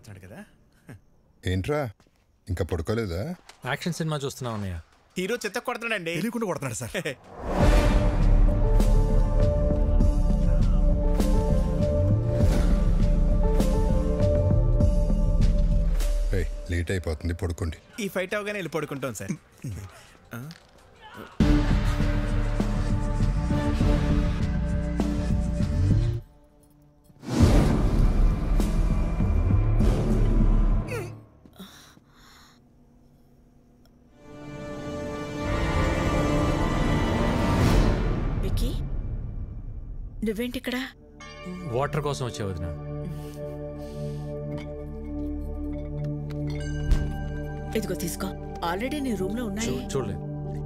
పడుతున్నాడు కదా ఏంట్రా ఇంకా పడుకోలేదా యాక్షన్ సినిమా చూస్తున్నావు అన్నయ్య హీరో చెత్త కొడుతున్నాడండి తెలియకుండా కొడుతున్నాడు సార్ రేయ్ లేట్ అయిపోతుంది పడుకోండి ఈ ఫైట్ అవగానే వెళ్ళి పడుకుంటాం సార్ విక్కీ నువ్వేంటి ఇక్కడ వాటర్ కోసం వచ్చే వదిన ఇదిగో తీసుకో ఆల్రెడీ నీ రూమ్ లో ఉన్నాయి చూ- చూడలేదు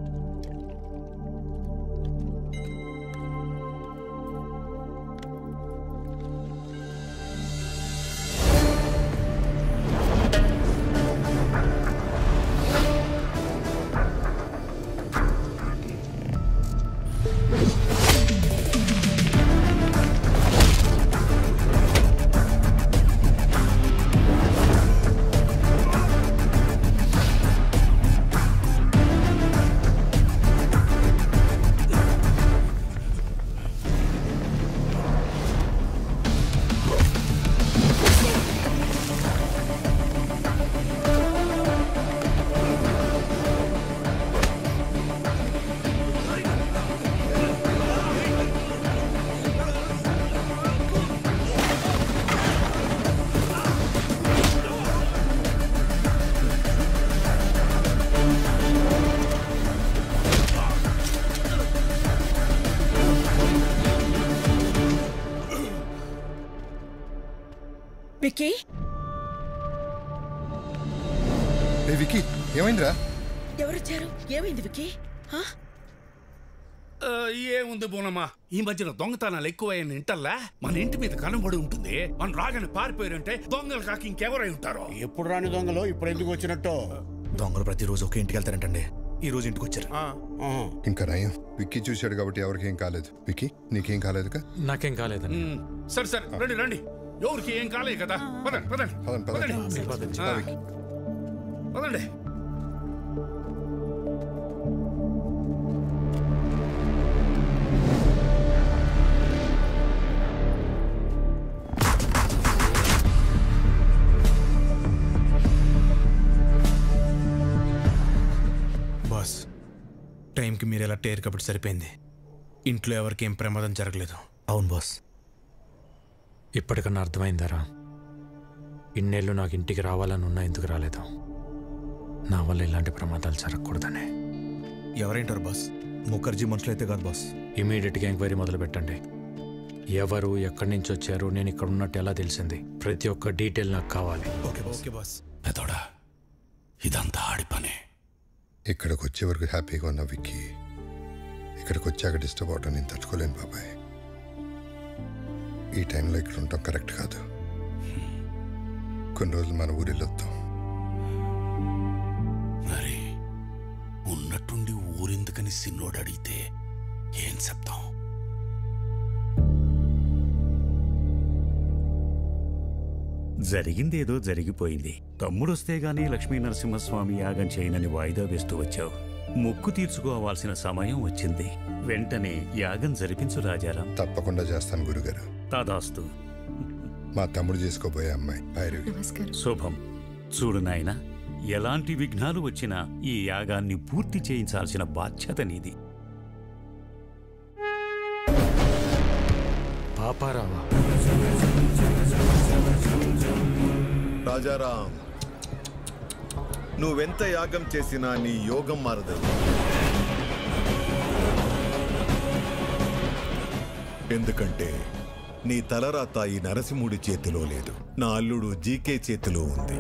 విక్కీ రే వికీ ఏమైందిరా ఎవరొచ్చారు ఏమైంది విక్కీ హా? ఆ, ఏముంది బోనమ్మా ఈ మధ్యన దొంగతనాలు ఎక్కువైన ఇంటల్లా మన ఇంటి మీద కనబడి ఉంటుంది మన రాగానే పారిపోయారంటే దొంగలు కాక ఇంకెవరై ఉంటారో ఎప్పుడు రాని దొంగలు ఇప్పుడు ఎందుకు వచ్చినట్టు దొంగలు ప్రతిరోజు ఒకే ఇంటికి వెళ్తారంటండి ఈ రోజు ఇంటికి వచ్చారు ఆ, ఇంకా నయం విక్కీ చూశాడు కాబట్టి ఎవరికి ఏం కాలేదు విక్కీ నీకేం కాలేదుగా నాకేం కాలేదని ఉమ్, సరే సరే రండి రండి ఎవరికి ఏం కాలేదు కదా పదండి పదండి పదండి, పదండి. పదండి పదండి. ఆ, రా విక్కీ. పదండి బాస్ టైంకి మీరు ఎలా టేర్ కాబట్టి సరిపోయింది ఇంట్లో ఎవరికి ఏం ప్రమాదం జరగలేదు అవును బాస్ ఇప్పటికన్నా అర్థమైందరా ఇన్నేళ్ళు నాకు ఇంటికి రావాలని ఉన్నా ఎందుకు రాలేదు నా వల్ల ఇలాంటి ప్రమాదాలు జరగకూడదనే ఎవరేంటారు బాస్ ముఖర్జీ మనుషులైతే కాదు బాస్ ఇమీడియట్గా ఎంక్వైరీ మొదలు పెట్టండి ఎవరు ఎక్కడి నుంచి వచ్చారు నేను ఇక్కడ ఉన్నట్టు ఎలా తెలిసింది ప్రతి ఒక్క డీటెయిల్ నాకు కావాలి ఓకే బాస్ ఓకే బాస్ పెదోడా ఇదంతా ఆడి పనే ఇక్కడికి వచ్చే వరకు హ్యాపీగా ఉన్నా విక్కీ ఇక్కడికి వచ్చాక డిస్టర్బ్ అవటం నేను తట్టుకోలేను బాబాయ్ ఈ టైంలో ఇక్కడ ఉండటం కరెక్ట్ కాదు కొన్ని రోజులు మన ఊరిలో వద్దాం మరి ఉన్నట్టుండి ఊరెందుకని సిన్నోడు అడిగితే ఏం చెప్తాం జరిగిందేదో జరిగిపోయింది తమ్ముడొస్తే గానీ లక్ష్మీ నరసింహస్వామి యాగం చేయనని వాయిదా వేస్తూ వచ్చావు మొక్కు తీర్చుకోవాల్సిన సమయం వచ్చింది వెంటనే యాగం జరిపించు రాజారాం తప్పకుండా చేస్తాను గురుగారు తాదాస్తు మా తమ్ముడు చేసుకోబోయే అమ్మాయి భైరవి శుభం చూడు నాయనా ఎలాంటి విఘ్నాలు వచ్చినా ఈ యాగాన్ని పూర్తి చేయించాల్సిన బాధ్యత నీది పాపారావా రాజారాం నువ్వెంత యాగం చేసినా నీ యోగం మారదు ఎందుకంటే నీ తలరాత ఈ నరసింహుడి చేతిలో లేదు నా అల్లుడు జీకే చేతిలో ఉంది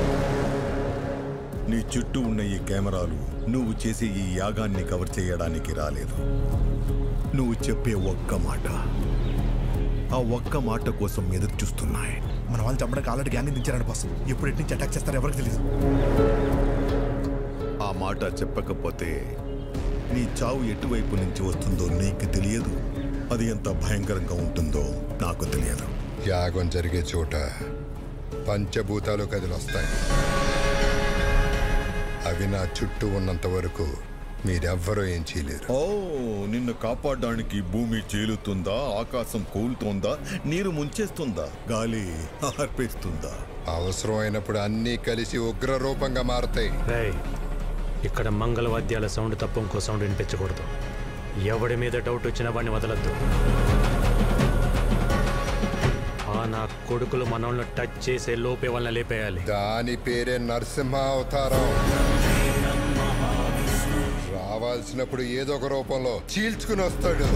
నీ చుట్టూ ఉన్న ఈ కెమెరాలు నువ్వు చేసే ఈ యాగాన్ని కవర్ చేయడానికి రాలేదు నువ్వు చెప్పే ఒక్క మాట ఆ ఒక్క మాట కోసం ఎదురు చూస్తున్నాయి మన వాళ్ళు చంపడానికి ఆల్రెడీ గ్యాంగ్ దించారండి బాస్ ఎప్పుడు ఎటు నుంచి అటాక్ చేస్తారో ఎవరికి తెలియదు ఆ మాట చెప్పకపోతే నీ చావు ఎటువైపు నుంచి వస్తుందో నీకు తెలియదు అది ఎంత భయంకరంగా ఉంటుందో నాకు తెలియదు యాగం జరిగే చోట పంచభూతాలు కదిలొస్తాయి అవి నా చుట్టూ ఉన్నంత వరకు మీరెవ్వరూ ఏం చేయలేరు ఓ నిన్ను కాపాడడానికి భూమి చీలుతుందా ఆకాశం కూలుతోందా నీరు ముంచేస్తుందా గాలి ఆర్పేస్తుందా అవసరమైనప్పుడు అన్నీ కలిసి ఉగ్ర రూపంగా మారతాయి రేయ్ ఇక్కడ మంగళవాద్యాల సౌండ్ తప్ప ఇంకో సౌండ్ వినిపించకూడదు ఎవడి మీద డౌట్ వచ్చినా వాడిని వదలద్దు ఆ నా కొడుకులు మనల్ని టచ్ చేసే లోపే వాళ్ళని లేపేయాలి దాని పేరే నరసింహ అవతారం రావాల్సినప్పుడు ఏదో ఒక రూపంలో చీల్చుకుని వస్తాడు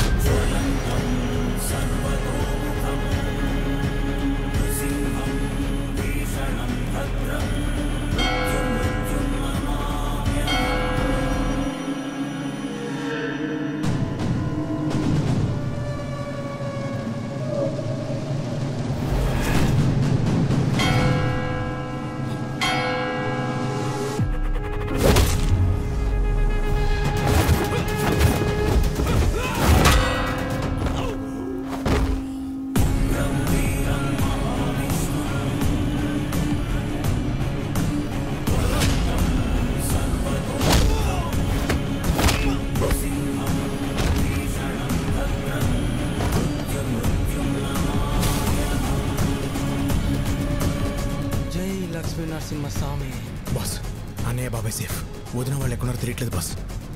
జై లక్ష్మీ నరసింహస్వామి బాస్ అన్నయ్య బాబాయ్ సేఫ్ వదిన వాళ్ళు ఎక్కడున్నారో తెలియట్లేదు బాస్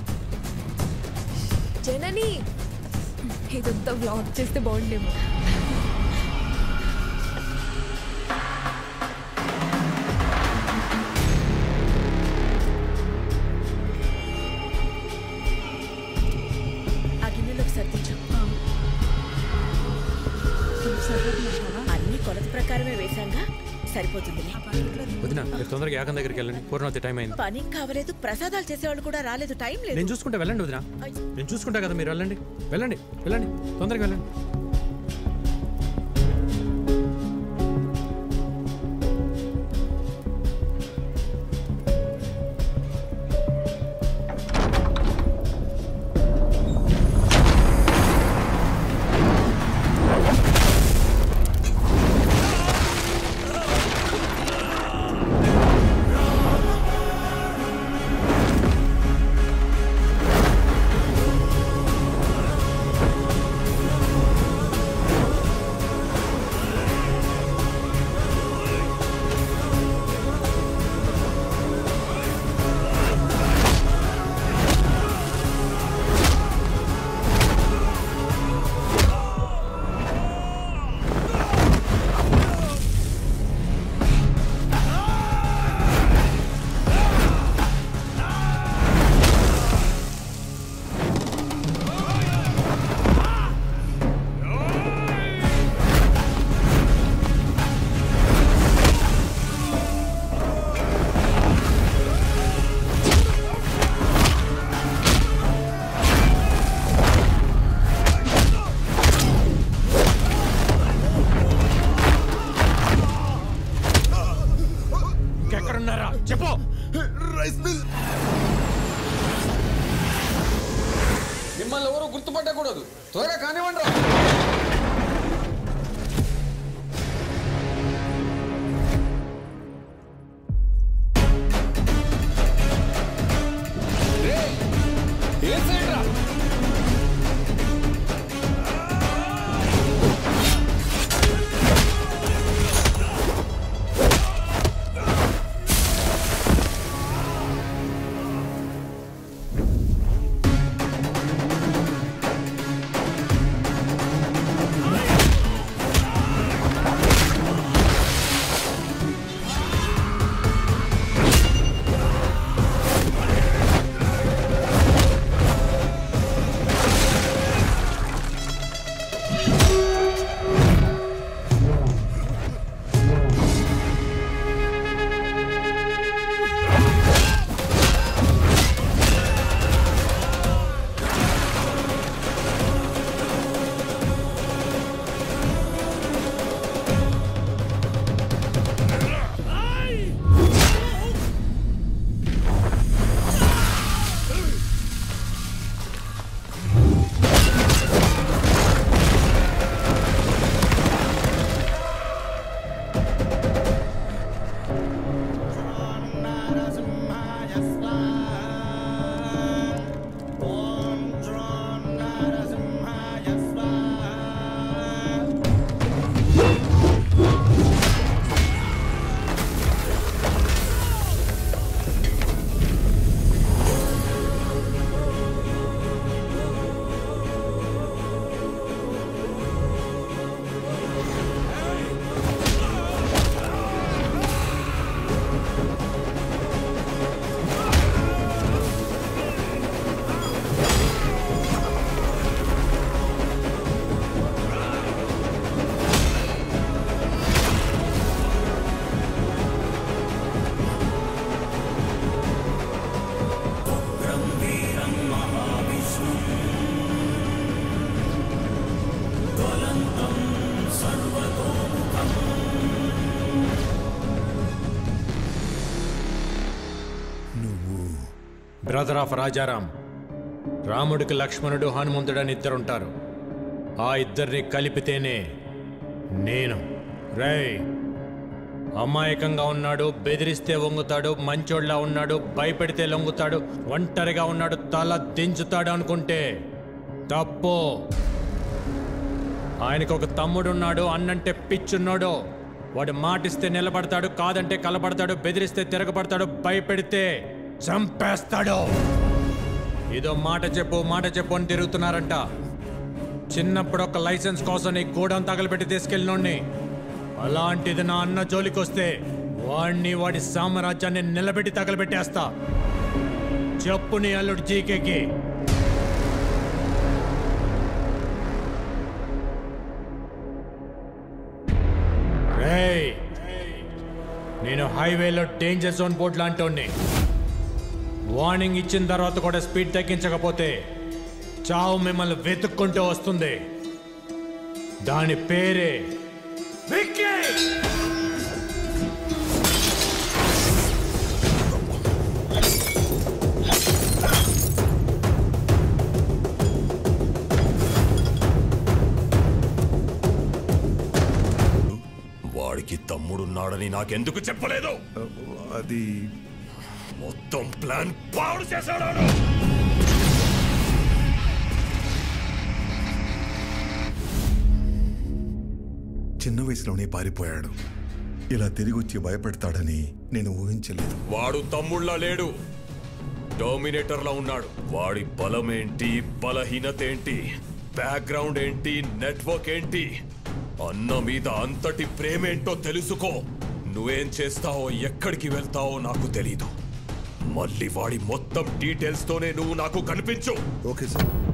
జనని ఇదంతా వ్లాగ్ చేస్తే బాగుండేమో ఆ గిన్నెలోకి సర్దించు అన్ని కొలత ప్రకారమే వేశాంగా సరిపోతుందిలే వదిన మీరు తొందరగా యాగం దగ్గరికి వెళ్ళండి పూర్ణవతి టైం అయింది పని కావలేదు ప్రసాదాలు చేసేవాళ్ళు కూడా రాలేదు టైం లేదు నేను చూసుకుంటా వెళ్ళండి వదిన నేను చూసుకుంటా కదా మీరు వెళ్ళండి వెళ్ళండి వెళ్ళండి తొందరగా వెళ్ళండి ఎక్కడున్నారా చెప్పు రైస్ మిల్ మిమ్మల్ని ఎవరు గుర్తుపట్టకూడదు త్వరగా కానివ్వండి రా. రేయ్, ఏ సైడ్ రా? ఆ బ్రదర్ ఆఫ్ రాజారాం రాముడికి లక్ష్మణుడు హనుమంతుడు అని ఇద్దరుంటారు ఆ ఇద్దరిని కలిపితేనే నేను రేయ్ అమాయకంగా ఉన్నాడు బెదిరిస్తే వంగుతాడు మంచోళ్ళ ఉన్నాడు భయపెడితే లొంగుతాడు ఒంటరిగా ఉన్నాడు తల దించుతాడు అనుకుంటే తప్పు ఆయనకు ఒక తమ్ముడున్నాడు అన్నంటే పిచ్చున్నాడు వాడు మాటిస్తే నిలబడతాడు కాదంటే కలబడతాడు బెదిరిస్తే తిరగబడతాడు భయపెడితే చంపేస్తాడు ఏదో మాట చెప్పు మాట చెప్పు అని తిరుగుతున్నారంట చిన్నప్పుడు ఒక లైసెన్స్ కోసం నీ గూడెం తగలబెట్టి తీసుకెళ్ళినోడిని అలాంటిది నా అన్న జోలికొస్తే వాడిని వాడి సామ్రాజ్యాన్ని నిలబెట్టి తగలబెట్టేస్తా చెప్పు నీ అల్లుడు జీకేకి రేయ్ నేను హైవేలో డేంజర్ జోన్ బోర్డు లాంటి వార్నింగ్ ఇచ్చిన తర్వాత కూడా స్పీడ్ తగ్గించకపోతే చావు మిమ్మల్ని వెతుక్కుంటూ వస్తుంది దాని పేరే విక్కీ వాడికి తమ్ముడున్నాడని నాకెందుకు చెప్పలేదు అది మొత్తం ప్లాన్ పాడు చేశాడు చిన్న వయసులోనే పారిపోయాడు ఇలా తిరిగి వచ్చి భయపెడతాడని నేను ఊహించలేదు వాడు తమ్ముళ్ళ లేడు డామినేటర్లా ఉన్నాడు వాడి బలమేంటి బలహీనత ఏంటి బ్యాక్గ్రౌండ్ ఏంటి నెట్వర్క్ ఏంటి అన్న మీద అంతటి ప్రేమేంటో తెలుసుకో నువ్వేం చేస్తావో ఎక్కడికి వెళ్తావో నాకు తెలీదు మళ్ళీ వాడి మొత్తం డీటెయిల్స్ తోనే నువ్వు నాకు కనిపించు ఓకే సార్